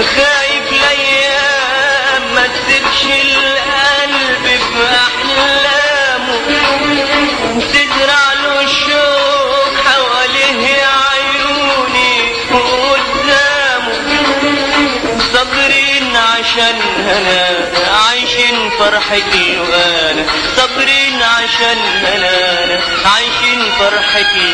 خايف الايام ما تسيبش القلب في احلامه تزرع له الشوق حواليه يا عيوني قدامه صابرين عشان هنا عايشين فرحتي وانا صابرين عشان هنا عايشين فرحتي